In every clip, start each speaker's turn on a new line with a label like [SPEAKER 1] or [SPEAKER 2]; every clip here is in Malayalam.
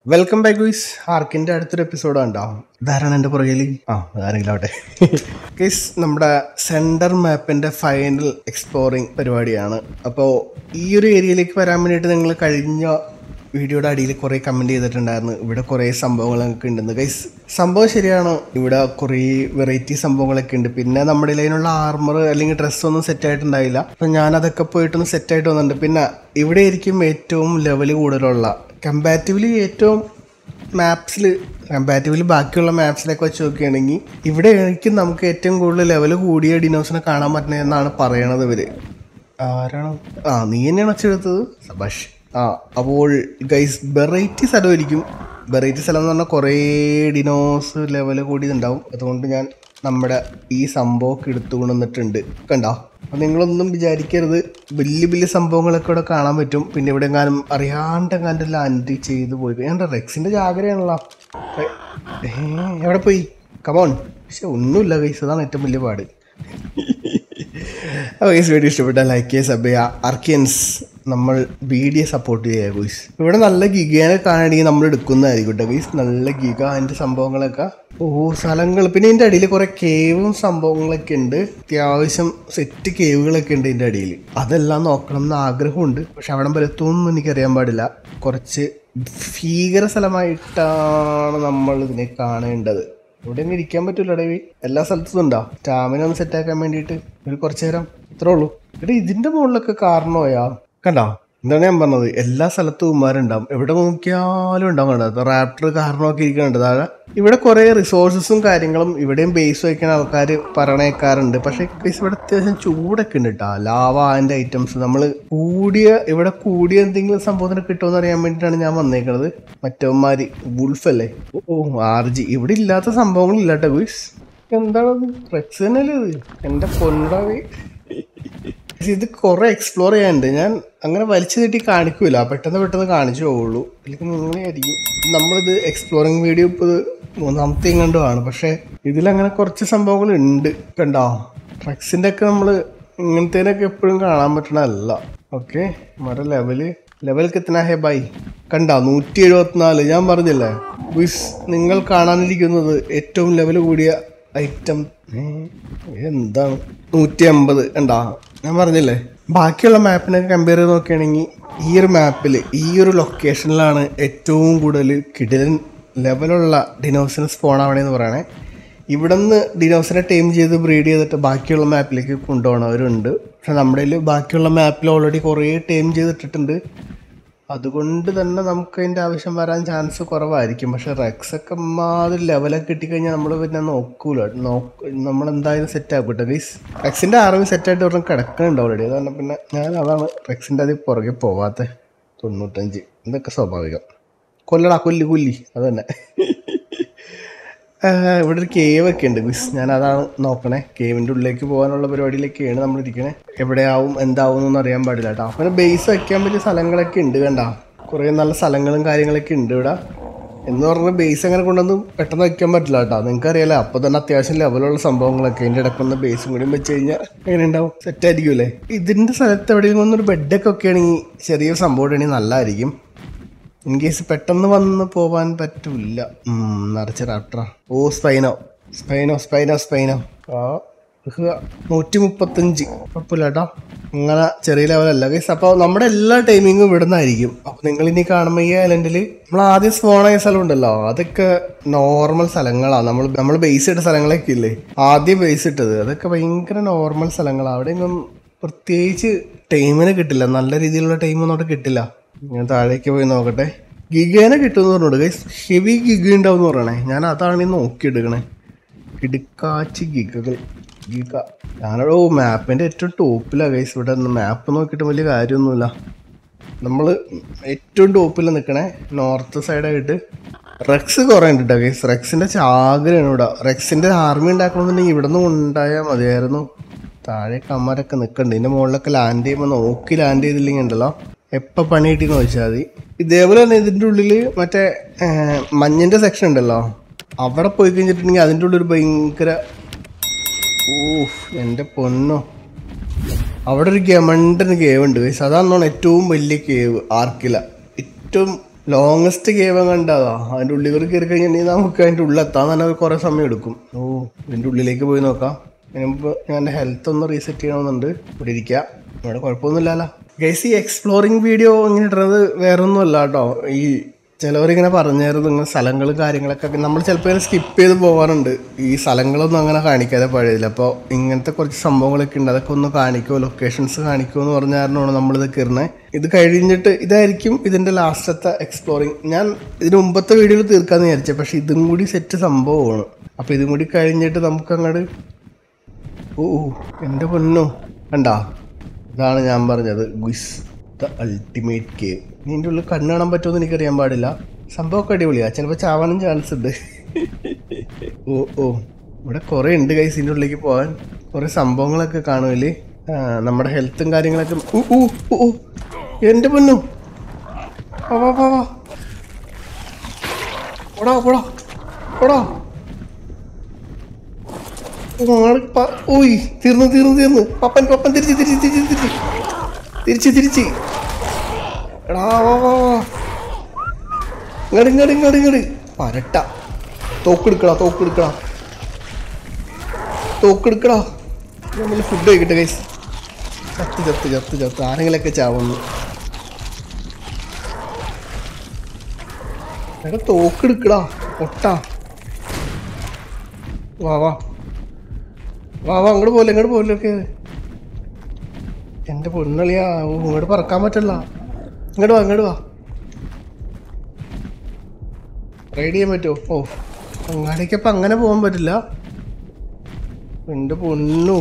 [SPEAKER 1] വെൽക്കം ബാക്ക് ഗുയ്സ് ആർക്കിന്റെ അടുത്തൊരു എപ്പിസോഡ് ഉണ്ടോ ഇതാരാണ് എൻ്റെ പുറകിൽ ആ ആരെങ്കിലും ആവട്ടെ ഗൈസ് നമ്മുടെ സെൻറ്റർ മാപ്പിന്റെ ഫൈനൽ എക്സ്പ്ലോറിങ് പരിപാടിയാണ് അപ്പോൾ ഈ ഒരു ഏരിയയിലേക്ക് വരാൻ വേണ്ടിയിട്ട് നിങ്ങൾ കഴിഞ്ഞ വീഡിയോയുടെ അടിയിൽ കുറേ കമൻറ്റ് ചെയ്തിട്ടുണ്ടായിരുന്നു ഇവിടെ കുറേ സംഭവങ്ങളൊക്കെ ഉണ്ടെന്ന് ഗൈസ് സംഭവം ശരിയാണ് ഇവിടെ കുറേ വെറൈറ്റി സംഭവങ്ങളൊക്കെ ഉണ്ട് പിന്നെ നമ്മുടെ കയ്യിലുള്ള ആർമർ അല്ലെങ്കിൽ ഡ്രസ്സ് ഒന്നും സെറ്റ് ആയിട്ടുണ്ടായില്ല അപ്പം ഞാൻ അതൊക്കെ പോയിട്ടൊന്ന് സെറ്റ് ആയിട്ട് വന്നിട്ടുണ്ട് പിന്നെ ഇവിടെ ആയിരിക്കും ഏറ്റവും ലെവൽ കൂടുതലുള്ള കമ്പാരിറ്റീവ്ലി ഏറ്റവും മാപ്സിൽ കമ്പാരിറ്റീവ്ലി ബാക്കിയുള്ള മാപ്സിലൊക്കെ വെച്ച് നോക്കുകയാണെങ്കിൽ ഇവിടെ ആയിരിക്കും നമുക്ക് ഏറ്റവും കൂടുതൽ ലെവൽ കൂടിയ ഡിനോസിനെ കാണാൻ പറ്റുന്നതെന്നാണ് പറയണത് ഇവര് ആരാണ് ആ നീ തന്നെയാണ് വെച്ചെടുത്തത് സബാഷ് ആ അപ്പോൾ ഗൈസ് വെറൈറ്റി സ്ഥലമായിരിക്കും വെറൈറ്റി സ്ഥലം എന്ന് പറഞ്ഞാൽ കുറേ ഡിനോസ് ലെവൽ കൂടി ഉണ്ടാവും അതുകൊണ്ട് ഞാൻ നമ്മുടെ ഈ സംഭവമൊക്കെ എടുത്തു കൊണ്ടുവന്നിട്ടുണ്ട് കണ്ടോ അപ്പം നിങ്ങളൊന്നും വിചാരിക്കരുത് വലിയ വലിയ സംഭവങ്ങളൊക്കെ ഇവിടെ കാണാൻ പറ്റും പിന്നെ ഇവിടെ എങ്ങാനും അറിയാണ്ട് എങ്ങാണ്ട് ലാൻഡ് ചെയ്ത് പോയി ഞാൻ റെക്സിൻ്റെ ജാഗ്രതയാണല്ലോ ഏ, എവിടെ പോയി കമോൺ പക്ഷെ ഒന്നുമില്ല ഗൈസ് അതാണ് ഏറ്റവും വലിയ പാട് അപ്പോൾ ഗൈസ് വീഡിയോ ഇഷ്ടപ്പെട്ട ലൈക്ക് ചെയ്യുക സബ് ചെയ്യുക അർക്കിയൻസ് നമ്മൾ വീഡിയോ സപ്പോർട്ട് ചെയ്യുക ഗൈസ് ഇവിടെ നല്ല ഗിഗേനെ കാണണമെങ്കിൽ നമ്മൾ എടുക്കുന്നതായിരിക്കും കേട്ടോ ഗൈസ് നല്ല ഗിഗ അതിൻ്റെ സംഭവങ്ങളൊക്കെ ഓ സ്ഥലങ്ങൾ പിന്നെ ഇതിൻ്റെ അടിയിൽ കുറേ കേവും സംഭവങ്ങളൊക്കെ ഉണ്ട് അത്യാവശ്യം സെറ്റ് കേവുകളൊക്കെ ഉണ്ട് ഇതിൻ്റെ അടിയിൽ അതെല്ലാം നോക്കണം എന്ന് ആഗ്രഹമുണ്ട് പക്ഷെ അവിടെ വരെ എത്തുമെന്ന് എനിക്കറിയാൻ പാടില്ല കുറച്ച് ഭീകര സ്ഥലമായിട്ടാണ് നമ്മൾ ഇതിനെ കാണേണ്ടത് ഇവിടെ ഒന്നും ഇരിക്കാൻ പറ്റൂല ഡേവി എല്ലാ സ്ഥലത്തും ഉണ്ടോ സ്റ്റാമിന ഒന്ന് സെറ്റ് ആക്കാൻ വേണ്ടിയിട്ട് ഒരു കുറച്ചു നേരം ഇത്രേ ഉള്ളൂ എടാ ഇതിന്റെ മുകളിലൊക്കെ കാരണമായാ കണ്ടോ എന്താണ് ഞാൻ പറഞ്ഞത് എല്ലാ സ്ഥലത്തും ഉമ്മാരുണ്ടാവും എവിടെ നോക്കിയാലും ഉണ്ടാവും കണ്ടത് റാപ്റ്റർ കാരണമൊക്കെ ഇരിക്കുന്നുണ്ട് താഴെ ഇവിടെ കുറേ റിസോഴ്സസും കാര്യങ്ങളും ഇവിടെയും ബേസ് വയ്ക്കുന്ന ആൾക്കാർ പറയണേക്കാറുണ്ട് പക്ഷേ guys ഇവിടെ അത്യാവശ്യം ചൂടൊക്കെ ഉണ്ട് കേട്ടോ ലാവ അതിൻ്റെ ഐറ്റംസ് നമ്മൾ കൂടിയ ഇവിടെ കൂടിയ എന്തെങ്കിലും സംഭവത്തിന് കിട്ടുമെന്ന് അറിയാൻ വേണ്ടിയിട്ടാണ് ഞാൻ വന്നേക്കുന്നത് മറ്റവന്മാര് വുൾഫ് അല്ലേ ഓ ആർ ജി ഇവിടെ ഇല്ലാത്ത സംഭവങ്ങളില്ല കേട്ടോ ഗുയ്സ് എന്താണ് റെക്സ് തന്നെയല്ലേ ഇത് എൻ്റെ പൊണ്ടാവേ ഇത് കുറെ എക്സ്പ്ലോർ ചെയ്യാനുണ്ട് ഞാൻ അങ്ങനെ വലിച്ചു നീട്ടി കാണിക്കൂല പെട്ടെന്ന് പെട്ടെന്ന് കാണിച്ചു പോവുള്ളൂ അല്ലെങ്കിൽ ഇങ്ങനെയായിരിക്കും നമ്മളിത് എക്സ്പ്ലോറിങ് വീഡിയോ ഇപ്പോൾ ഇത് മൂന്നാമത്തെ കണ്ടുമാണ് പക്ഷേ ഇതിലങ്ങനെ കുറച്ച് സംഭവങ്ങൾ ഉണ്ട് കണ്ടോ ട്രക്സിൻ്റെ ഒക്കെ നമ്മൾ ഇങ്ങനത്തേനൊക്കെ എപ്പോഴും കാണാൻ പറ്റണതല്ല ഓക്കെ മര ലെവല് ലെവൽ കിത്തന ഹേ ബൈ കണ്ട നൂറ്റി എഴുപത്തിനാല് ഞാൻ പറഞ്ഞില്ലേ വിസ് നിങ്ങൾ കാണാനിരിക്കുന്നത് ഏറ്റവും ലെവൽ കൂടിയ ഐറ്റം എന്താണ് നൂറ്റി അമ്പത് ഉണ്ടാ ഞാൻ പറഞ്ഞില്ലേ ബാക്കിയുള്ള മാപ്പിനൊക്കെ കമ്പയർ ചെയ്ത് നോക്കുകയാണെങ്കിൽ ഈ ഒരു മാപ്പിൽ ഈ ഒരു ലൊക്കേഷനിലാണ് ഏറ്റവും കൂടുതൽ കിടിലൻ ലെവലുള്ള ഡിനോസിന് സ്പോൺ ആവണേന്ന് പറയണേ ഇവിടെ നിന്ന് ഡിനോസിനെ ടൈം ചെയ്ത് ബ്രീഡ് ചെയ്തിട്ട് ബാക്കിയുള്ള മാപ്പിലേക്ക് കൊണ്ടുപോകണവരുണ്ട് പക്ഷെ നമ്മുടെ കയ്യിൽ ബാക്കിയുള്ള മാപ്പിൽ ഓൾറെഡി കുറേ ടൈം ചെയ്തിട്ടിട്ടുണ്ട് അതുകൊണ്ട് തന്നെ നമുക്ക് അതിൻ്റെ ആവശ്യം വരാൻ ചാൻസ് കുറവായിരിക്കും പക്ഷെ റെക്സ് ഒക്കെ മാതിരി ലെവലൊക്കെ കിട്ടിക്കഴിഞ്ഞാൽ നമ്മൾ പിന്നെ നോക്കൂല നോക്ക് നമ്മൾ എന്തായാലും സെറ്റ് ആക്കട്ടെ ഗൈസ് റെക്സിൻ്റെ ആർമി സെറ്റായിട്ട് ഒരെണ്ണം കിടക്കുന്നുണ്ട് ഓൾറെഡി അതുകൊണ്ട് പിന്നെ ഞാൻ അതാണ് റെക്സിൻ്റെ അതിൽ പുറകെ പോവാത്ത തൊണ്ണൂറ്റഞ്ച് ഇതൊക്കെ സ്വാഭാവികം കൊല്ലടാ കൊല്ലി കൊല്ലി അത് തന്നെ ആഹ് ഇവിടെ ഒരു കേവ് ഒക്കെ ഉണ്ട് ഗുസ് ഞാൻ അതാണ് നോക്കണേ കേവിൻ്റെ ഉള്ളിലേക്ക് പോകാനുള്ള പരിപാടിയിലേക്കാണ് നമ്മൾ ഇരിക്കണേ എവിടെയാവും എന്താവും എന്നൊന്നും അറിയാൻ പാടില്ല കേട്ടോ പിന്നെ ബേസ് വയ്ക്കാൻ പറ്റിയ സ്ഥലങ്ങളൊക്കെ ഉണ്ട് കണ്ട കുറേ നല്ല സ്ഥലങ്ങളും കാര്യങ്ങളൊക്കെ ഉണ്ട് ഇവിടെ എന്ന് പറഞ്ഞാൽ ബേസ് അങ്ങനെ കൊണ്ടൊന്ന് പെട്ടെന്ന് വയ്ക്കാൻ പറ്റില്ല കേട്ടോ നിങ്ങൾക്ക് അറിയാലോ അപ്പോൾ തന്നെ അത്യാവശ്യം ലെവലുള്ള സംഭവങ്ങളൊക്കെ അതിൻ്റെ ഇടയ്ക്കൊന്ന് ബേസും കൂടി വെച്ച് കഴിഞ്ഞാൽ എങ്ങനെ ഉണ്ടാവും സെറ്റ് ആയിരിക്കുമല്ലേ ഇതിൻ്റെ സ്ഥലത്ത് എവിടെയെങ്കിലും ഒന്നൊരു ബെഡൊക്കെ ഒക്കെ ആണെങ്കിൽ ചെറിയൊരു സംഭവം ആണെങ്കിൽ നല്ലതായിരിക്കും ഇൻ കേസ് പെട്ടെന്ന് വന്ന് പോവാൻ പറ്റൂല ഉം, നിറച്ച റാപ്റ്ററ ഓ സ്പൈനോ സ്പൈനോ സ്പൈനോ സ്പൈനോ ആ ഇഹ്, നൂറ്റി മുപ്പത്തഞ്ച് കുഴപ്പമില്ല കേട്ടോ അങ്ങനെ ചെറിയ ലെവലല്ല ഗൈസ് അപ്പോൾ നമ്മുടെ എല്ലാ ടൈമിങ്ങും ഇവിടെ നിന്നായിരിക്കും അപ്പോൾ നിങ്ങൾ ഇനി കാണുമ്പോൾ ഈ ഐലൻഡിൽ നമ്മൾ ആദ്യം സ്പോണായ സ്ഥലം ഉണ്ടല്ലോ അതൊക്കെ നോർമൽ സ്ഥലങ്ങളാണ് നമ്മൾ നമ്മൾ ബേസ് ഇട്ട സ്ഥലങ്ങളൊക്കെ ഇല്ലേ ആദ്യം ബേസ് ഇട്ടത് അതൊക്കെ ഭയങ്കര നോർമൽ സ്ഥലങ്ങളാണ് അവിടെയൊന്നും പ്രത്യേകിച്ച് ടൈമിന് കിട്ടില്ല നല്ല രീതിയിലുള്ള ടൈമൊന്നും അവിടെ കിട്ടില്ല ഞാൻ താഴേക്ക് പോയി നോക്കട്ടെ ഗിഗേനെ കിട്ടുമെന്ന് പറഞ്ഞോട് ഗൈസ് ഹെവി ഗിഗ ഉണ്ടാവും എന്ന് പറയണേ ഞാൻ അതാണ് ഈ നോക്കിയെടുക്കണേ കിടുക്കാച്ചി ഗിഗകൾ ഗിഗ ഞാനോ മാപ്പിൻ്റെ ഏറ്റവും ടോപ്പിലാണ് ഗൈസ് ഇവിടെ മാപ്പ് നോക്കിയിട്ട് വലിയ കാര്യമൊന്നുമില്ല നമ്മൾ ഏറ്റവും ടോപ്പിൽ നിൽക്കണേ നോർത്ത് സൈഡായിട്ട് റെക്സ് കുറേ ഉണ്ട് കേട്ടോ ഗൈസ് റെക്സിൻ്റെ ചാകരയാണ് ഇവിടെ റെക്സിൻ്റെ ആർമി ഉണ്ടാക്കണമെന്നുണ്ടെങ്കിൽ ഇവിടെ നിന്ന് ഉണ്ടായാൽ മതിയായിരുന്നു താഴെ കമ്മരൊക്കെ നിൽക്കണ്ട് ഇതിൻ്റെ മുകളിലൊക്കെ ലാൻഡ് ചെയ്യുമ്പോൾ നോക്കി ലാൻഡ് ചെയ്തില്ലെങ്കിൽ ഉണ്ടല്ലോ എപ്പോൾ പണി കിട്ടിയെന്ന് വെച്ചാൽ മതി ഇതേപോലെ തന്നെ ഇതിൻ്റെ ഉള്ളിൽ മറ്റേ ഏർ, മഞ്ഞിൻ്റെ സെക്ഷൻ ഉണ്ടല്ലോ അവിടെ പോയി കഴിഞ്ഞിട്ടുണ്ടെങ്കിൽ അതിൻ്റെ ഉള്ളിൽ ഒരു ഭയങ്കര ഊഫ് എൻ്റെ പൊന്നോ അവിടെ ഒരു ഗമണ്ടന് കേവ് ഉണ്ട് ഗൈസ് അതാണ് ഏറ്റവും വലിയ കേവ് ആർക്കില ഏറ്റവും ലോങ്ങസ്റ്റ് കേവ് കണ്ടതാ അതിൻ്റെ ഉള്ളിൽ കയറി കയറി കഴിഞ്ഞിട്ടുണ്ടെങ്കിൽ നമുക്ക് അതിൻ്റെ ഉള്ളിലെത്താൻ തന്നെ കുറേ സമയം എടുക്കും ഓ ഇതിൻ്റെ ഉള്ളിലേക്ക് പോയി നോക്കാം അതിന് മുമ്പ് ഞാൻ എൻ്റെ ഹെൽത്ത് ഒന്ന് റീസെറ്റ് ചെയ്യണമെന്നുണ്ട് ഇവിടെ ഇരിക്കുക ഇവിടെ കുഴപ്പമൊന്നുമില്ലല്ലോ ഗൈസ് ഈ എക്സ്പ്ലോറിങ് വീഡിയോ ഇങ്ങനെ ഇടുന്നത് വേറെ ഒന്നുമല്ല കേട്ടോ ഈ ചിലവരിങ്ങനെ പറഞ്ഞായിരുന്നു ഇങ്ങനെ സ്ഥലങ്ങളും കാര്യങ്ങളൊക്കെ നമ്മൾ ചിലപ്പോൾ സ്കിപ്പ് ചെയ്ത് പോകാറുണ്ട് ഈ സ്ഥലങ്ങളൊന്നും അങ്ങനെ കാണിക്കാതെ പഴയതില്ല അപ്പോൾ ഇങ്ങനത്തെ കുറച്ച് സംഭവങ്ങളൊക്കെ ഉണ്ട് അതൊക്കെ ഒന്ന് കാണിക്കുമോ ലൊക്കേഷൻസ് കാണിക്കുമോ എന്ന് പറഞ്ഞ കാരണമാണ് നമ്മളിത് കയറുന്നത് ഇത് കഴിഞ്ഞിട്ട് ഇതായിരിക്കും ഇതിൻ്റെ ലാസ്റ്റത്തെ എക്സ്പ്ലോറിങ് ഞാൻ ഇതിന് മുമ്പത്തെ വീഡിയോയിൽ തീർക്കാമെന്ന് വിചാരിച്ചത് പക്ഷേ ഇതും കൂടി സെറ്റ് സംഭവമാണ് അപ്പോൾ ഇതും കൂടി കഴിഞ്ഞിട്ട് നമുക്ക് അങ്ങോട്ട് ഓ എൻ്റെ പൊന്നോ കണ്ടാ ഇതാണ് ഞാൻ പറഞ്ഞത് ഗുസ് ദ അൾട്ടിമേറ്റ് കേവ് ഇതിൻ്റെ ഉള്ളിൽ കണ്ണ് കാണാൻ പറ്റുമെന്ന് എനിക്കറിയാൻ പാടില്ല സംഭവമൊക്കെ അടിപൊളിയാണ് ചിലപ്പോൾ ചാവാനും ചാൻസ് ഉണ്ട് ഓ ഓ ഇവിടെ കുറേ ഉണ്ട് കൈസ് ഇതിൻ്റെ ഉള്ളിലേക്ക് പോകാൻ കുറേ സംഭവങ്ങളൊക്കെ കാണുമല്ലേ ആ, നമ്മുടെ ഹെൽത്തും കാര്യങ്ങളൊക്കെ ഊ ഊ ഊ, ഊ എൻ്റെ പൊന്നു വാ വാ വാ വാ ഓടാ ഓടാ ഓടാ ആള് പ- ഓയ് തീർന്നു തീർന്നു തീർന്നു പപ്പൻ പപ്പൻ തിരിച്ച് തിരിച്ച് തിരിച്ച് തിരിച്ച് തിരിച്ച് തിരിച്ച് എടാ വാ വാ വാ ഇങ്ങട് ഇങ്ങട് ഇങ്ങട് ഇങ്ങട് പരട്ട തോക്കെടുക്കടാ തോക്കെടുക്കടാ തോക്കെടുക്കടാ നമ്മൾ ഫുഡ് കഴിക്കട്ടെ കൈസ് ചത്ത് ചത്ത് ചത്ത് ചത്ത് ആരെങ്കിലൊക്കെ ചാവുന്നു എടാ തോക്കെടുക്കടാ ഒട്ടാ വാ വാ വാ വാ അങ്ങോട്ട് പോലെ ഇങ്ങോട്ട് പോലെ ഒക്കെ എൻ്റെ പൊന്നളിയാ ഓ, ഇങ്ങോട്ട് പറക്കാൻ പറ്റില്ല ഇങ്ങോട്ട് വാ ഇങ്ങോട്ട് വാ റൈഡ് ചെയ്യാൻ പറ്റുമോ ഓ അങ്ങാടിക്കപ്പം അങ്ങനെ പോകാൻ പറ്റില്ല എൻ്റെ പൊന്നു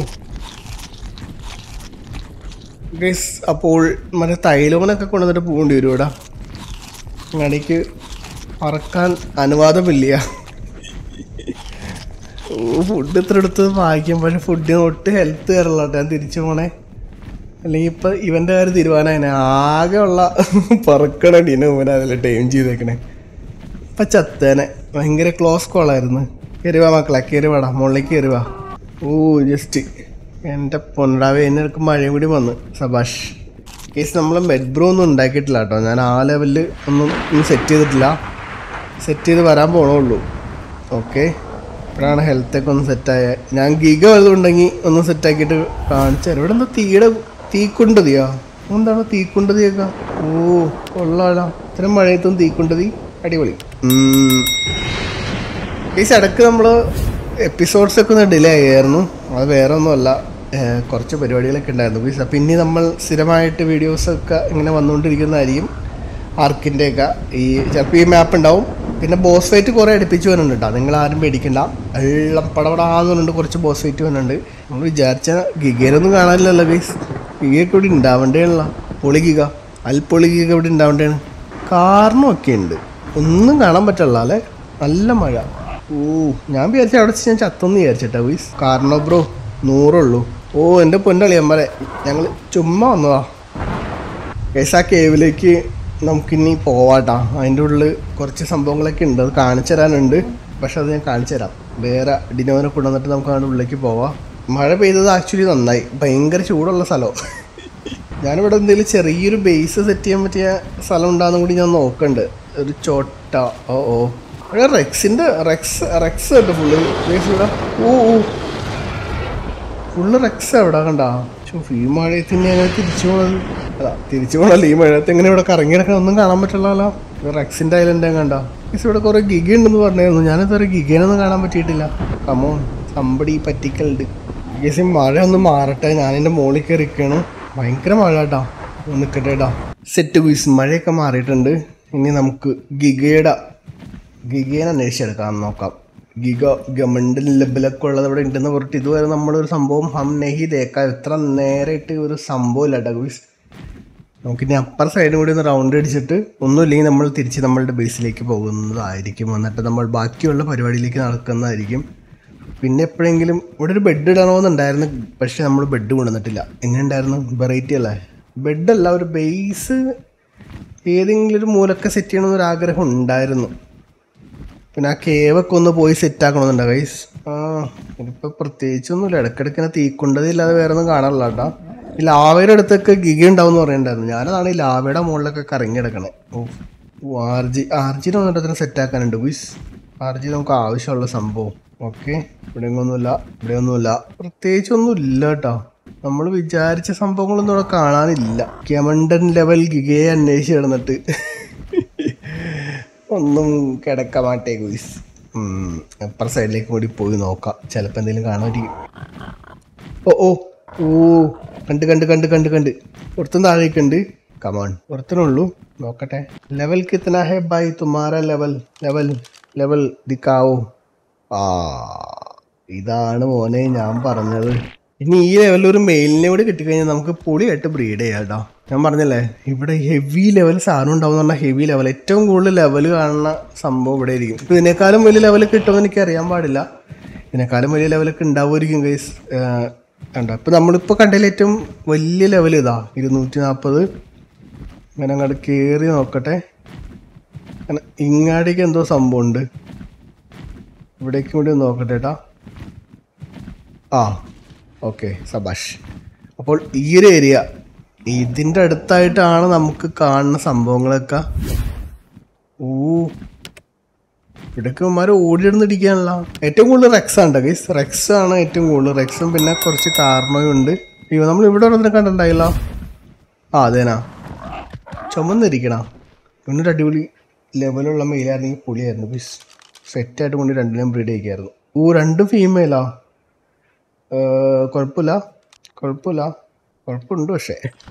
[SPEAKER 1] ഗൈസ് അപ്പോൾ മറ്റേ തൈലോനൊക്കെ കൊണ്ടുവന്നിട്ട് പോകേണ്ടി വരും ഇവിടെ അങ്ങാടിക്ക് പറക്കാൻ അനുവാദമില്ല ഓ ഫുഡ് ഇത്ര എടുത്ത് വായിക്കും പക്ഷെ ഫുഡിന് ഒട്ട് ഹെൽത്ത് കയറില്ല കേട്ടോ ഞാൻ തിരിച്ചു പോണേ അല്ലെങ്കിൽ ഇപ്പം ഇവൻ്റെ കാര്യം തീരുമാനമായിനെ ആകെ ഉള്ള പറക്കണടിനെ ഇവനെ അതിൽ ടൈം ചെയ്തേക്കണേ ഇപ്പം ചത്തേനെ ഭയങ്കര ക്ലോസ് കോളായിരുന്നു കയറിവാ മക്കളെ കയറിവാടാ മുകളിലേക്ക് കയറിവാ ഓ ജസ്റ്റ് എൻ്റെ പൊന്നടാവേ എന്നെ എടുക്കും മഴയും കൂടി വന്ന് സബാഷ് കേസ് നമ്മൾ ബെഡ്റൂം ഒന്നും ഉണ്ടാക്കിയിട്ടില്ല കേട്ടോ ഞാൻ ആ ലെവലിൽ ഒന്നും സെറ്റ് ചെയ്തിട്ടില്ല സെറ്റ് ചെയ്ത് വരാൻ പോണുള്ളൂ ഓക്കെ ഇപ്പോഴാണ് ഹെൽത്തൊക്കെ ഒന്ന് സെറ്റായ ഞാൻ ഗിഗ വലുതുണ്ടെങ്കിൽ ഒന്ന് സെറ്റാക്കിയിട്ട് കാണിച്ചു തരാം ഇവിടെ എന്താ തീയുടെ തീക്കുണ്ടതിയാ എന്താണ് തീക്കുണ്ടതിയൊക്കെ ഓ കൊള്ളാലോ ഇത്രയും മഴയത്തും തീക്കുണ്ടതി അടിപൊളി ഈ ഇടയ്ക്ക് നമ്മൾ എപ്പിസോഡ്സ് ഒക്കെ ഒന്ന് ഡിലേ ആയിരുന്നു അത് വേറെ ഒന്നുമല്ല ഏഹ് കുറച്ച് പരിപാടികളൊക്കെ ഉണ്ടായിരുന്നു ബീസ് പിന്നെ നമ്മൾ സ്ഥിരമായിട്ട് വീഡിയോസൊക്കെ ഇങ്ങനെ വന്നുകൊണ്ടിരിക്കുന്നതായിരിക്കും ആർക്കിൻ്റെയൊക്കെ ഈ ചിലപ്പോൾ ഈ മാപ്പ് ഉണ്ടാവും പിന്നെ ബോസ് ഫൈറ്റ് കുറേ അടുപ്പിച്ച് വരുന്നുണ്ട് കേട്ടോ നിങ്ങൾ ആരും പേടിക്കണ്ട എല്ലാം പടപടാന്ന് പറഞ്ഞിട്ട് കുറച്ച് ബോസ് ഫൈറ്റ് വരുന്നുണ്ട് നമ്മൾ വിചാരിച്ച ഗിഗേനൊന്നും കാണാനില്ലല്ലോ ഗീസ് ഗിഗയൊക്കെ ഇവിടെ ഉണ്ടാവേണ്ടേയുള്ള പൊളി ഗിഗ അൽപ്പൊളി ഗിഗ ഇവിടെ ഉണ്ടാവേണ്ടതാണ് കാരണമൊക്കെ ഉണ്ട് ഒന്നും കാണാൻ പറ്റില്ല അല്ലേ നല്ല മഴ ഓ ഞാൻ വിചാരിച്ച അവിടെ വെച്ച് ഞാൻ ചത്തൊന്ന് വിചാരിച്ചിട്ടാ വീസ് കാരണം ബ്രോ നൂറുള്ളൂ ഓ എൻ്റെ പൊന്നളിയമ്മരെ ഞങ്ങൾ ചുമ്മാ വന്നതാ കേസ് ആ കേവിലേക്ക് നമുക്കിനി പോവാട്ടാ അതിൻ്റെ ഉള്ളിൽ കുറച്ച് സംഭവങ്ങളൊക്കെ ഉണ്ട് അത് കാണിച്ചു തരാനുണ്ട് പക്ഷെ അത് ഞാൻ കാണിച്ചു തരാം വേറെ ഡിനോനെ കൊണ്ടുവന്നിട്ട് നമുക്ക് അതിൻ്റെ ഉള്ളിലേക്ക് പോവാം മഴ പെയ്തത് ആക്ച്വലി നന്നായി ഭയങ്കര ചൂടുള്ള സ്ഥലം ഞാനിവിടെ എന്തെങ്കിലും ചെറിയൊരു ബേസ് സെറ്റ് ചെയ്യാൻ പറ്റിയ സ്ഥലം ഉണ്ടാകുന്ന കൂടി ഞാൻ നോക്കണ്ട് ഒരു ചോട്ട ഓ ഓ അവിടെ റെക്സിൻ്റെ റെക്സ് റെക്സ് ഉണ്ട് ഫുള്ള് ഇവിടെ ഓ ഓ ഫുള്ള് റെക്സ് എവിടെ കണ്ടാ ചോ, ഈ മഴയത്ത് ഇനി അങ്ങനെ തിരിച്ചു പോണത് അതാ തിരിച്ചു പോണല്ലോ ഈ മഴയത്ത് എങ്ങനെ ഇവിടെ കറങ്ങി കിടക്കാൻ ഒന്നും കാണാൻ പറ്റില്ലല്ലോ ഇത് റെക്സിന്റെ ഐലൻഡ് കണ്ട മിസ് ഇവിടെ കുറെ ഗിഗ ഉണ്ടെന്ന് പറഞ്ഞായിരുന്നു ഞാനിതുവരെ ഗിഗേനൊന്നും കാണാൻ പറ്റിയിട്ടില്ല കമോ സമ്പടി പറ്റിക്കലുണ്ട് ഗസ് മഴ ഒന്ന് മാറട്ടെ ഞാൻ എൻ്റെ മുകളിൽ കയറിക്കാണ് ഭയങ്കര മഴ കേട്ടാ നിൽക്കട്ടെ കേട്ടാ സെറ്റ് ഗുയിസ് മഴയൊക്കെ മാറിയിട്ടുണ്ട് ഇനി നമുക്ക് ഗിഗയുടെ ഗിഗേനെ അന്വേഷിച്ചെടുക്കാം നോക്കാം ഗിഗ ഗവൺമെൻറ് ലെവലൊക്കെ ഉള്ളത് ഇവിടെ ഉണ്ടെന്ന് പറഞ്ഞിട്ട് ഇതുവരെ നമ്മളൊരു സംഭവം ഹം നെഹി തേക്കാം ഇത്ര നേരായിട്ട് ഒരു സംഭവം ഇല്ല കേട്ടോ ഗുയിസ് നമുക്കിനി അപ്പർ സൈഡും കൂടി ഒന്ന് റൗണ്ട് അടിച്ചിട്ട് ഒന്നുമില്ലെങ്കിൽ നമ്മൾ തിരിച്ച് നമ്മളുടെ ബേസിലേക്ക് പോകുന്നതായിരിക്കും എന്നിട്ട് നമ്മൾ ബാക്കിയുള്ള പരിപാടിയിലേക്ക് നടക്കുന്നതായിരിക്കും പിന്നെ എപ്പോഴെങ്കിലും ഇവിടെ ഒരു ബെഡ് ഇടണമെന്നുണ്ടായിരുന്നു പക്ഷെ നമ്മൾ ബെഡ് കൊണ്ടുവന്നിട്ടില്ല എങ്ങനെ ഉണ്ടായിരുന്നു വെറൈറ്റി അല്ലേ ബെഡല്ല ഒരു ബേസ് ഏതെങ്കിലും ഒരു മൂലൊക്കെ സെറ്റ് ചെയ്യണമെന്നൊരു ആഗ്രഹം ഉണ്ടായിരുന്നു പിന്നെ ആ കേവൊക്കെ ഒന്ന് പോയി സെറ്റ് ആക്കണമെന്നുണ്ടോ ഗൈസ് ആ ഇതിപ്പോൾ പ്രത്യേകിച്ചൊന്നുമില്ല ഇടയ്ക്കിടയ്ക്ക് തീക്കൊണ്ടത് ഇല്ലാതെ വേറെ ഒന്നും കാണാനില്ല കേട്ടോ ഈ ലാവയുടെ അടുത്തൊക്കെ ഗിഗ ഉണ്ടാവും എന്ന് പറയണ്ടായിരുന്നു ഞാനതാണ് ഈ ലാവയുടെ മുകളിലൊക്കെ കറങ്ങി കിടക്കണേ ഓ ആർ ജി ആർ ജിനെ വന്നിട്ട് സെറ്റ് ആക്കാനുണ്ട് ഗുയ്സ് ആർ ജി നമുക്ക് ആവശ്യമുള്ള സംഭവം ഓക്കെ ഇവിടെ ഒന്നുമില്ല ഇവിടെ ഒന്നുമില്ല പ്രത്യേകിച്ച് ഒന്നും ഇല്ല കേട്ടോ നമ്മൾ വിചാരിച്ച സംഭവങ്ങളൊന്നും ഇവിടെ കാണാനില്ല കെമണ്ടൻ ലെവൽ ഗിഗയെ അന്വേഷിച്ച് കിടന്നിട്ട് ഒന്നും കിടക്കാൻ മാട്ടേ ഗുയ്സ് അപ്പുറ സൈഡിലേക്ക് കൂടി പോയി നോക്കാം ചിലപ്പോൾ എന്തെങ്കിലും കാണുമായിരിക്കും ഓ ഓ ഓ കണ്ട് കണ്ട് കണ്ട് കണ്ട് കണ്ട് ഒരുത്തും താഴേക്കുണ്ട് കമാൺ ഒരുത്തനുള്ളൂ നോക്കട്ടെ ലെവൽ കിത്തന ഹെ ബൈ തുമാര ലെവൽ ലെവൽ ലെവൽ ദിക്കാവോ ആ ഇതാണ് മോനെ ഞാൻ പറഞ്ഞത് ഇനി ഈ ലെവലിൽ ഒരു മെയിലിനെ കൂടി കിട്ടിക്കഴിഞ്ഞാൽ നമുക്ക് പൊളിയായിട്ട് ബ്രീഡ് ചെയ്യാം കേട്ടോ ഞാൻ പറഞ്ഞല്ലേ ഇവിടെ ഹെവി ലെവൽ സാധനം ഉണ്ടാവും എന്ന് പറഞ്ഞാൽ ഹെവി ലെവൽ ഏറ്റവും കൂടുതൽ ലെവൽ കാണുന്ന സംഭവം ഇവിടെ ആയിരിക്കും ഇപ്പം ഇതിനേക്കാളും വലിയ ലെവൽ കിട്ടുമെന്ന് എനിക്ക് അറിയാൻ പാടില്ല ഇതിനേക്കാളും വലിയ ലെവലൊക്കെ ഉണ്ടാവുമായിരിക്കും ഗൈസ് കണ്ടോ ഇപ്പം നമ്മളിപ്പോൾ കണ്ടതിൽ ഏറ്റവും വലിയ ലെവൽ ഇതാ ഇരുന്നൂറ്റി നാൽപ്പത് അങ്ങനെ അങ്ങോട്ട് കയറി നോക്കട്ടെ അങ്ങനെ ഇങ്ങാടേക്ക് എന്തോ സംഭവമുണ്ട് ഇവിടേക്ക് കൂടി ഒന്ന് നോക്കട്ടെ ഏട്ടാ ആ ഓക്കെ സബാഷ് അപ്പോൾ ഈ ഒരു ഏരിയ ഇതിൻ്റെ അടുത്തായിട്ടാണ് നമുക്ക് കാണുന്ന സംഭവങ്ങളൊക്കെ ഓ ഇവിടേക്ക് ഇവന്മാർ ഓടിയിടുന്നിരിക്കാനുള്ള ഏറ്റവും കൂടുതൽ റെക്സ് ആണ് ഗൈസ് റെക്സ് ആണ് ഏറ്റവും കൂടുതൽ റെക്സും പിന്നെ കുറച്ച് കാർണോയും ഉണ്ട് അയ്യോ നമ്മൾ ഇവിടെ ഒരെണ്ണം കണ്ടിട്ടുണ്ടായില്ല ആ അതേനാ ചുമന്നിരിക്കണ പിന്നൊരു അടിപൊളി ലെവലുള്ള മെയിലായിരുന്നെങ്കിൽ പൊളിയായിരുന്നു ബിസ് സെറ്റായിട്ട് കൊണ്ട് രണ്ടിനും ബ്രീഡ് ചെയ്യിക്കായിരുന്നു ഓ രണ്ടും ഫീമെയിലാ കുഴപ്പമില്ല കുഴപ്പമില്ല കുഴപ്പമുണ്ട് പക്ഷേ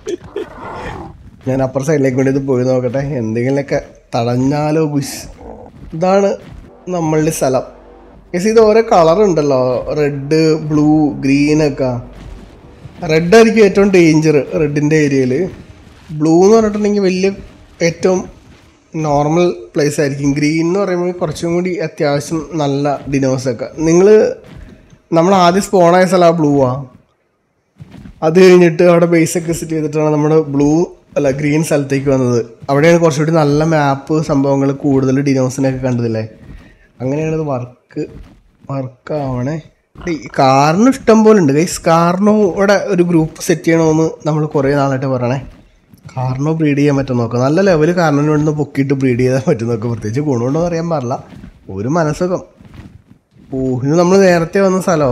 [SPEAKER 1] ഞാൻ അപ്പുറ സൈഡിലേക്ക് വേണ്ടി ഇത് പോയി നോക്കട്ടെ എന്തെങ്കിലുമൊക്കെ തടഞ്ഞാലോ ബുഷ് ഇതാണ് നമ്മളുടെ സ്ഥലം പക്ഷേ ഇത് ഓരോ കളർ ഉണ്ടല്ലോ റെഡ് ബ്ലൂ ഗ്രീൻ ഒക്കെ റെഡ് ആയിരിക്കും ഏറ്റവും ഡേഞ്ചർ റെഡിൻ്റെ ഏരിയയിൽ ബ്ലൂ എന്ന് പറഞ്ഞിട്ടുണ്ടെങ്കിൽ വലിയ ഏറ്റവും നോർമൽ പ്ലേസ് ആയിരിക്കും ഗ്രീൻ എന്ന് പറയുമ്പോൾ കുറച്ചും കൂടി അത്യാവശ്യം നല്ല ഡിനോസൊക്കെ നിങ്ങൾ നമ്മൾ ആദ്യം സ്പോണായ സ്ഥലം ബ്ലൂ ആ അത് കഴിഞ്ഞിട്ട് അവിടെ ബേസ് ഒക്കെ സെറ്റ് ചെയ്തിട്ടാണ് നമ്മുടെ ബ്ലൂ അല്ല ഗ്രീൻ സ്ഥലത്തേക്ക് വന്നത് അവിടെയാണ് കുറച്ചുകൂടി നല്ല മാപ്പ് സംഭവങ്ങൾ കൂടുതൽ ഡിനോസിനൊക്കെ കണ്ടതില്ലേ അങ്ങനെയാണ് ഇത് വർക്ക് വർക്ക് ആവണേ ഈ കാറിനും ഇഷ്ടം പോലെ ഉണ്ട് ഗൈസ് കാറിനും ഇവിടെ ഒരു ഗ്രൂപ്പ് സെറ്റ് ചെയ്യണമെന്ന് നമ്മൾ കുറേ നാളായിട്ട് പറയണേ കാറിനോ ബ്രീഡ് ചെയ്യാൻ പറ്റും നോക്കാം നല്ല ലെവൽ കാറിന് വേണ്ടി പൊക്കിയിട്ട് ബ്രീഡ് ചെയ്താൽ പറ്റും നോക്കാം പ്രത്യേകിച്ച് ഗുണമുണ്ടോ എന്ന് അറിയാൻ പാടില്ല ഒരു മനസ്സുഖം ഓ ഇത് നമ്മൾ നേരത്തെ വന്ന സ്ഥലമോ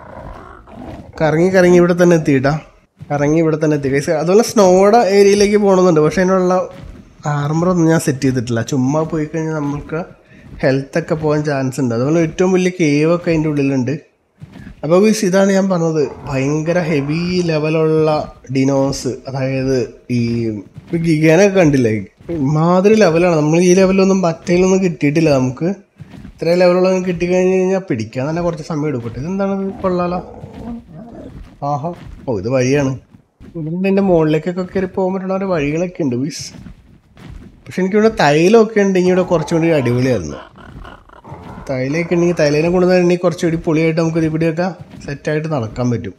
[SPEAKER 1] കറങ്ങി കറങ്ങി ഇവിടെ തന്നെ എത്തിയിട്ടാ കറങ്ങി ഇവിടെ തന്നെ എത്തി ഗൈസ് അതുപോലെ സ്നോയുടെ ഏരിയയിലേക്ക് പോകണമെന്നുണ്ട് പക്ഷേ അതിനുള്ള ആർമറൊന്നും ഞാൻ സെറ്റ് ചെയ്തിട്ടില്ല ചുമ്മാ പോയി കഴിഞ്ഞാൽ നമുക്ക് ഹെൽത്ത് ഒക്കെ പോകാൻ ചാൻസ് ഉണ്ട് അതുപോലെ ഏറ്റവും വലിയ കേവ് ഒക്കെ അതിൻ്റെ ഉള്ളിലുണ്ട് അപ്പോൾ ഗൈസ് ഇതാണ് ഞാൻ പറഞ്ഞത് ഭയങ്കര ഹെവി ലെവലുള്ള ഡിനോസ് അതായത് ഈ ഗിഗാനൊക്കെ കണ്ടില്ലേ ഇമാതിരി ലെവലാണ് നമ്മൾ ഈ ലെവലൊന്നും മറ്റേലൊന്നും കിട്ടിയിട്ടില്ല നമുക്ക് ഇത്ര ലെവലുള്ളതൊന്നും കിട്ടിക്കഴിഞ്ഞ് കഴിഞ്ഞാൽ പിടിക്കാൻ തന്നെ കുറച്ച് സമയം എടുക്കട്ടെ ഇതെന്താണ് ഇത് കൊള്ളാലോ ആഹാ ഓ ഇത് വഴിയാണ് ഇവിടെ എൻ്റെ മുകളിലേക്കൊക്കെ കയറി പോകാൻ പറ്റുന്ന ഒരു വഴികളൊക്കെ ഉണ്ട് വീസ് പക്ഷെ എനിക്കിവിടെ തൈലമൊക്കെ ഉണ്ടെങ്കിൽ ഇവിടെ കുറച്ചും കൂടി അടിപൊളിയായിരുന്നു തൈലൊക്കെ ഉണ്ടെങ്കിൽ തൈലേനെ കൊണ്ടുവന്നിട്ടുണ്ടെങ്കിൽ കുറച്ചുകൂടി പൊളിയായിട്ട് നമുക്ക് ഇവിടെയൊക്കെ സെറ്റായിട്ട് നടക്കാൻ പറ്റും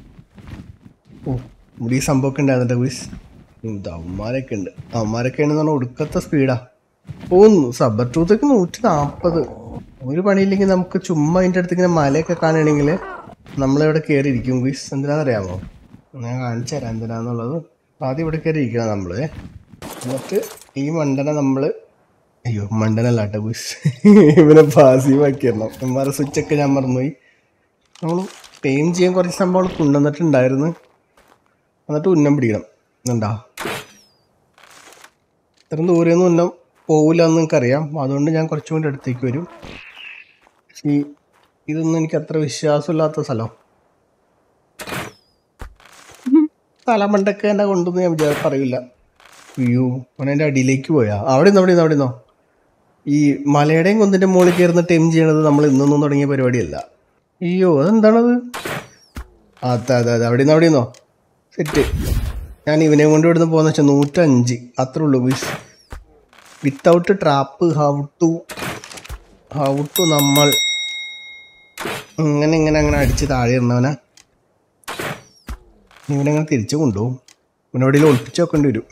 [SPEAKER 1] ഓ ഇവിടെ ഈ സംഭവമൊക്കെ ഉണ്ടായിരുന്നിട്ട് വീസ് ഇത് അവന്മാരൊക്കെ ഉണ്ട് അവന്മാരൊക്കെ ആണെന്ന് പറഞ്ഞാൽ ഒടുക്കത്തെ സ്പീഡാ ഓ സബർ ടൂത്തൊക്കെ നൂറ്റി നാൽപ്പത് ഒരു പണിയില്ലെങ്കിൽ നമുക്ക് ചുമ്മാ അതിൻ്റെ അടുത്ത് ഇങ്ങനെ മലയൊക്കെ കാണുകയാണെങ്കിൽ നമ്മളിവിടെ കയറി ഇരിക്കും ഗുയിസ് എന്തിനാണെന്നറിയാമോ ഞാൻ കാണിച്ചു തരാം എന്തിനാന്നുള്ളത് ആദ്യം ഇവിടെ കയറി ഇരിക്കണം നമ്മൾ എന്നിട്ട് ഈ മണ്ടനെ നമ്മൾ അയ്യോ മണ്ടനല്ല കേട്ടോ ഗുയിസ് ഇവനെ പാസീവ് ആക്കിയിരണം ഇവന്മാരെ സ്വിച്ചൊക്കെ ഞാൻ മറന്നുപോയി നമ്മൾ പെയിൻ ചെയ്യാൻ കുറച്ച് സംഭവങ്ങൾ കൊണ്ടുവന്നിട്ടുണ്ടായിരുന്നു എന്നിട്ട് ഉന്നം പിടിക്കണം എന്താ ഇത്രയും ദൂരെയൊന്നും ഉന്നം പോവില്ല എന്ന് നിങ്ങൾക്കറിയാം അതുകൊണ്ട് ഞാൻ കുറച്ചും കൂടി അടുത്തേക്ക് വരും പക്ഷേ ഈ ഇതൊന്നും എനിക്ക് അത്ര വിശ്വാസമില്ലാത്ത സ്ഥലം തലമണ്ടൊക്കെ എന്നെ കൊണ്ടുവന്ന് ഞാൻ വിചാരം പറയില്ല അയ്യോ അവൻ എൻ്റെ അടിയിലേക്ക് പോയാ അവിടെ നിന്ന് അവിടെ നിന്ന് അവിടെ നിന്നോ ഈ മലയുടെയും കുന്നിൻ്റെ മുകളിൽ കയറുന്ന ടൈം ചെയ്യണത് നമ്മൾ ഇന്നൊന്നും തുടങ്ങിയ പരിപാടിയല്ല അയ്യോ അതെന്താണത് അതെ അതെ അതെ അവിടെ നിന്ന് അവിടെ നിന്നോ സെറ്റ് ഞാൻ ഇവനെ കൊണ്ട് ഇവിടുന്ന് പോകുന്ന വെച്ചാൽ നൂറ്റഞ്ച് അത്രേ ഉള്ളൂ bees without trap how to how to നമ്മൾ ഇങ്ങനെ ഇങ്ങനെ അങ്ങനെ അടിച്ച് താഴെ ഇടുന്നവനെ ഇവനെ അങ്ങനെ തിരിച്ചു കൊണ്ടുപോകും ഇവനോടെ ഒളിപ്പിച്ച് വെക്കേണ്ടി വരും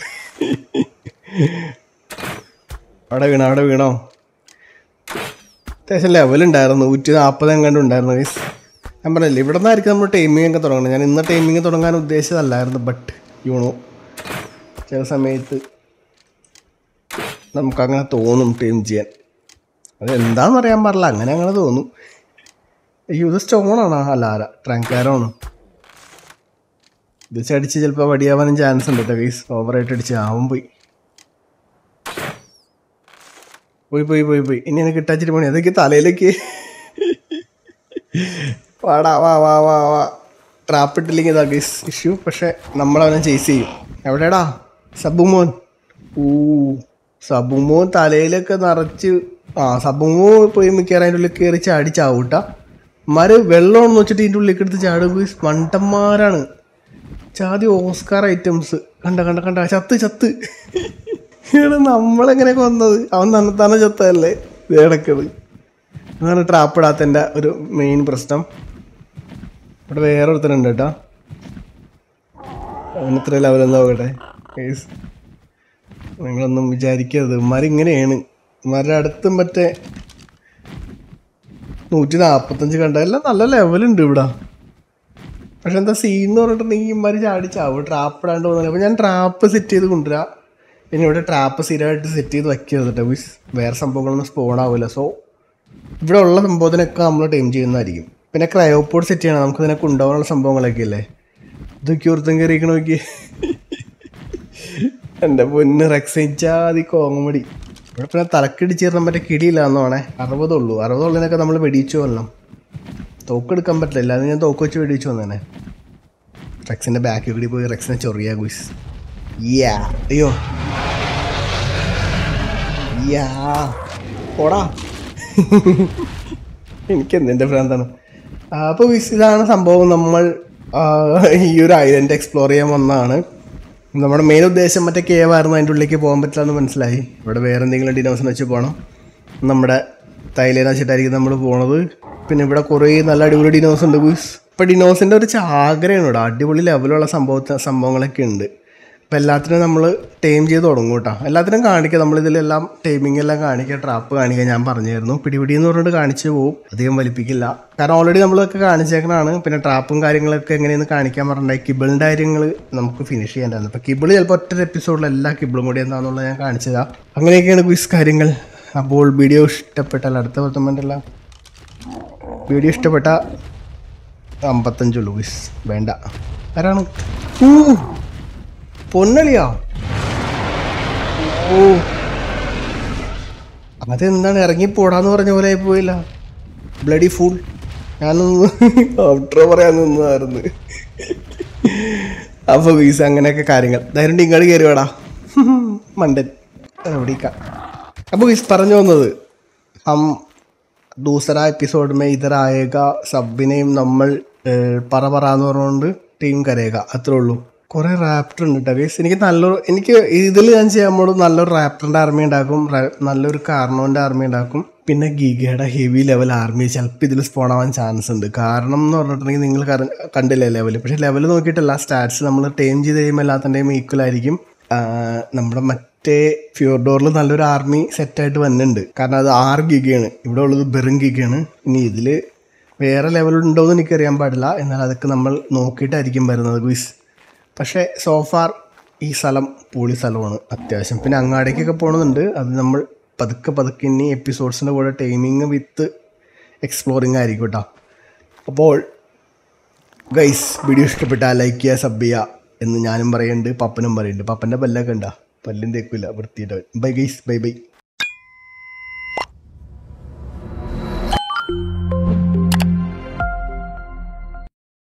[SPEAKER 1] അവിടെ വീണോ അവിടെ വീണോ അത്യാവശ്യം ലെവലുണ്ടായിരുന്നു നൂറ്റി നാൽപ്പത് എങ്ങാണ്ട് ഉണ്ടായിരുന്നു ഗൈസ് ഞാൻ പറഞ്ഞില്ലേ ഇവിടെ നിന്നായിരിക്കും നമ്മൾ ടൈമിംഗ് ഒക്കെ തുടങ്ങുന്നത് ഞാൻ ഇന്ന് ടൈമിംഗ് തുടങ്ങാൻ ഉദ്ദേശിച്ചതല്ലായിരുന്നു ബട്ട് യൂണോ ചില സമയത്ത് നമുക്കങ്ങനെ തോന്നും ടീം ചെയ്യാൻ അത് എന്താണെന്ന് അറിയാൻ പാടില്ല അങ്ങനെ അങ്ങനെ തോന്നും അയ്യോ ഇത് സ്റ്റോണാണോ അല്ല അല്ല ട്രങ്കാരാണ് ഇത് ചടിച്ച് ചിലപ്പോൾ വടിയാവാനും ചാൻസ് ഉണ്ട് കേട്ടോ ഗൈസ് ഓവറായിട്ട് അടിച്ച് ആവും പോയി പോയി പോയി പോയി പോയി ഇനി എനിക്ക് കിട്ടാച്ചിട്ട് പണി അതൊക്കെ തലയിലേക്ക് വാടാ വാ വാ വാ വാ ട്രാപ്പ് ഇട്ടില്ലെങ്കിൽ ഇതാ ഗൈസ് ഇഷ്യൂ പക്ഷെ നമ്മളവനെ ചേസ് ചെയ്യും എവിടെടാ സബുമോൻ ഊ സബുമോൻ തലയിലൊക്കെ നിറച്ച് ആ സബുമോ പോയി മിക്കവാറും അതിൻ്റെ ഉള്ളിൽ കയറി ചാടി ചാവൂട്ട മര് വെള്ളമാണെന്ന് വെച്ചിട്ട് ഇതിൻ്റെ ഉള്ളിലേക്ക് എടുത്ത് ചാടും ഗൈസ് മണ്ടന്മാരാണ് ചാതി ഓസ്കാർ ഐറ്റംസ് കണ്ട കണ്ട കണ്ട ചത്ത് ചത്ത് ഇവിടെ നമ്മളെങ്ങനെ കൊന്നത് അവൻ തന്നെ തന്നെ ചത്തതല്ലേ ഇത് കിടക്കത് അതാണ് ട്രാപ്പ് ഇടാത്തതിൻ്റെ ഒരു മെയിൻ പ്രശ്നം ഇവിടെ വേറെ ഒരുത്തനുണ്ട് കേട്ടോ അവന് ഇത്ര ലെവലെന്ന് നോക്കട്ടെ Guys, നിങ്ങളൊന്നും വിചാരിക്കരുത് ഇമാരിങ്ങനെയാണ് ഇമാരുടെ അടുത്തും മറ്റേ നൂറ്റി നാൽപ്പത്തഞ്ച് കണ്ട എല്ലാം നല്ല ലെവലുണ്ട് ഇവിടെ പക്ഷെ എന്താ സീൻ എന്ന് പറഞ്ഞിട്ടുണ്ടെങ്കിൽ ഇമാര് ചാടി ചാവും ട്രാപ്പ് ഇടാണ്ട് പോകുന്നില്ല അപ്പോൾ ഞാൻ ട്രാപ്പ് സെറ്റ് ചെയ്ത് കൊണ്ടുവരാം പിന്നെ ഇവിടെ ട്രാപ്പ് സ്ഥിരമായിട്ട് സെറ്റ് ചെയ്ത് വയ്ക്കരുത് കേട്ടോ മീൻസ് വേറെ സംഭവങ്ങളൊന്നും സ്പോൺ ആവില്ല സോ ഇവിടെ ഉള്ള സംഭവത്തിനൊക്കെ നമ്മൾ ടൈം ചെയ്യുന്നതായിരിക്കും പിന്നെ ക്രയോപോഡ് സെറ്റ് ചെയ്യണം നമുക്ക് ഇതിനൊക്കെ ഉണ്ടാവാനുള്ള സംഭവങ്ങളൊക്കെ അല്ലേ ഇതൊക്കെ ഒരുത്തം കയറിയിരിക്കണ നോക്കി എൻ്റെ പൊന്ന് റെക്സൈച്ചാതി കോങ്ങമടി ഇവിടെ പിന്നെ തലക്കിടിച്ചേർന്ന മറ്റേ കിടിയില്ലാന്നോണേ അറുപതുള്ളൂ അറുപതുള്ളിനൊക്കെ നമ്മൾ വെടിയിച്ചു കൊല്ലണം തോക്കെടുക്കാൻ പറ്റില്ല അത് ഞാൻ തോക്ക് വെച്ച് വെടിയിച്ചു വന്നേനെ റെക്സിൻ്റെ ബാക്കിൽ കൂടി പോയി റെക്സിനെ ചൊറിയാ ഗുയിസ് യാ അയ്യോ യാ പോടാ എനിക്ക് എന്തിൻ്റെ ഭ്രാന്താണ് അപ്പോൾ ഇതാണ് സംഭവം നമ്മൾ ആ, ഈ ഒരു ഐലൻഡ് എക്സ്പ്ലോർ ചെയ്യാൻ വന്നതാണ് നമ്മുടെ മെയിൻ ഉദ്ദേശം മറ്റേ കേവ് ആയിരുന്നു അതിൻ്റെ ഉള്ളിലേക്ക് പോകാൻ പറ്റില്ല എന്ന് മനസ്സിലായി ഇവിടെ വേറെ എന്തെങ്കിലും ഡിനോസിനെ വെച്ച് പോകണം നമ്മുടെ തൈലേന വെച്ചിട്ടായിരിക്കും നമ്മൾ പോണത് പിന്നെ ഇവിടെ കുറേ നല്ല അടിപൊളി ഡിനോസ് ഉണ്ട് ഗുസ് ഇപ്പം ഡിനോസിൻ്റെ ഒരു ചാകരയാണ് ഇവിടെ അടിപൊളി ലെവലുള്ള സംഭവത്തെ സംഭവങ്ങളൊക്കെ ഉണ്ട് അപ്പം എല്ലാത്തിനും നമ്മൾ ടൈം ചെയ്ത് തുടങ്ങും കേട്ടോ എല്ലാത്തിനും കാണിക്കുക നമ്മളിതിലെല്ലാം ടൈമിംഗ് എല്ലാം കാണിക്കുക ട്രാപ്പ് കാണിക്കുക ഞാൻ പറഞ്ഞായിരുന്നു പിടിപിടി എന്ന് പറഞ്ഞിട്ട് കാണിച്ചു പോകും അധികം വലിപ്പിക്കില്ല കാരണം ഓൾറെഡി നമ്മളൊക്കെ കാണിച്ചേക്കണാണ് പിന്നെ ട്രാപ്പും കാര്യങ്ങളൊക്കെ എങ്ങനെയെന്ന് കാണിക്കാൻ പറഞ്ഞിട്ടുണ്ടായി കിബിളിൻ്റെ കാര്യങ്ങൾ നമുക്ക് ഫിനിഷ് ചെയ്യേണ്ടതാണ് അപ്പോൾ കിബിൾ ചിലപ്പോൾ ഒറ്റ എപ്പിസോഡിൽ എല്ലാ കിബിളും കൂടി എന്താണെന്നുള്ളത് ഞാൻ കാണിച്ചതാ അങ്ങനെയൊക്കെയാണ് ക്വിസ് കാര്യങ്ങൾ അപ്പോൾ വീഡിയോ ഇഷ്ടപ്പെട്ടാൽ അടുത്ത പത്തൊമ്പതിൻ്റെ വീഡിയോ ഇഷ്ടപ്പെട്ട അമ്പത്തഞ്ചുള്ളൂ ക്വിസ് വേണ്ട ആരാണ് ഊ പൊന്നളിയാ ഓ അതെന്താണ് ഇറങ്ങി പോടാന്ന് പറഞ്ഞ പോലെ ആയി പോയില്ല ബ്ലഡി ഫുൾ ഞാനൊന്ന് ഔട്ട്രോ പറയാൻ നിന്നതായിരുന്നു അപ്പൊ വീസ അങ്ങനെയൊക്കെ കാര്യങ്ങൾ ധൈര്യം ഇങ്ങോട്ട് കയറി വേടാ മണ്ടൻ എവിടേക്ക അപ്പൊ വീസ് പറഞ്ഞു വന്നത് ഹം ദൂസറ എപ്പിസോഡ് മേ ഇതർ ആയേക സബിനെയും നമ്മൾ ഏഹ്, പറ പറ എന്ന് പറഞ്ഞുകൊണ്ട് ടീം കരയുക അത്രേ ഉള്ളൂ കുറേ റാപ്റ്റർ ഉണ്ട് കേട്ടോ ഗൈസ് എനിക്ക് നല്ലൊരു എനിക്ക് ഇതിൽ ഞാൻ ചെയ്യുമ്പോൾ നല്ലൊരു റാപ്റ്ററിൻ്റെ ആർമി ഉണ്ടാക്കും റാ- നല്ലൊരു കാർണോൻ്റെ ആർമി ഉണ്ടാക്കും പിന്നെ ഗീഗയുടെ ഹെവി ലെവൽ ആർമി ചിലപ്പോൾ ഇതിൽ സ്പോൺ ആവാൻ ചാൻസ് ഉണ്ട് കാരണം എന്ന് പറഞ്ഞിട്ടുണ്ടെങ്കിൽ നിങ്ങൾ കര- കണ്ടില്ലേ ലെവൽ പക്ഷേ ലെവൽ നോക്കിയിട്ടല്ല സ്റ്റാറ്റ്സ് നമ്മൾ ടൈം ചെയ്ത് കഴിയുമ്പോൾ എല്ലാത്തിൻ്റെയും ഈക്വൽ ആയിരിക്കും ആ, നമ്മുടെ മറ്റേ ഫ്യൂർഡോറിൽ നല്ലൊരു ആർമി സെറ്റായിട്ട് വന്നിട്ടുണ്ട് കാരണം അത് ആറ് ഗിഗയാണ് ഇവിടെ ഉള്ളത് ബെറും ഗിഗയാണ് ഇനി ഇതിൽ വേറെ ലെവൽ ഉണ്ടോ എന്ന് എനിക്കറിയാൻ പാടില്ല എന്നാൽ അതൊക്കെ നമ്മൾ നോക്കിയിട്ടായിരിക്കും വരുന്നത് ക്വിസ് പക്ഷേ സോഫാർ ഈ സ്ഥലം പൊളി സ്ഥലമാണ് അത്യാവശ്യം പിന്നെ അങ്ങാടേക്കൊക്കെ പോകണമെന്നുണ്ട് അത് നമ്മൾ പതുക്കെ പതുക്കെ ഇനി എപ്പിസോഡ്സിൻ്റെ കൂടെ ടൈമിങ് വിത്ത് എക്സ്പ്ലോറിങ് ആയിരിക്കും കേട്ടോ അപ്പോൾ ഗൈസ് വീഡിയോ ഇഷ്ടപ്പെട്ടാൽ ലൈക്ക് ചെയ്യുക സബ് ചെയ്യുക എന്ന് ഞാനും പറയുന്നുണ്ട് പപ്പനും പറയുന്നുണ്ട് പപ്പൻ്റെ പല്ലൊക്കെ ഉണ്ടാ പല്ലും തേക്കില്ല വൃത്തിയിട്ട് ബൈ ഗൈസ് ബൈ ബൈ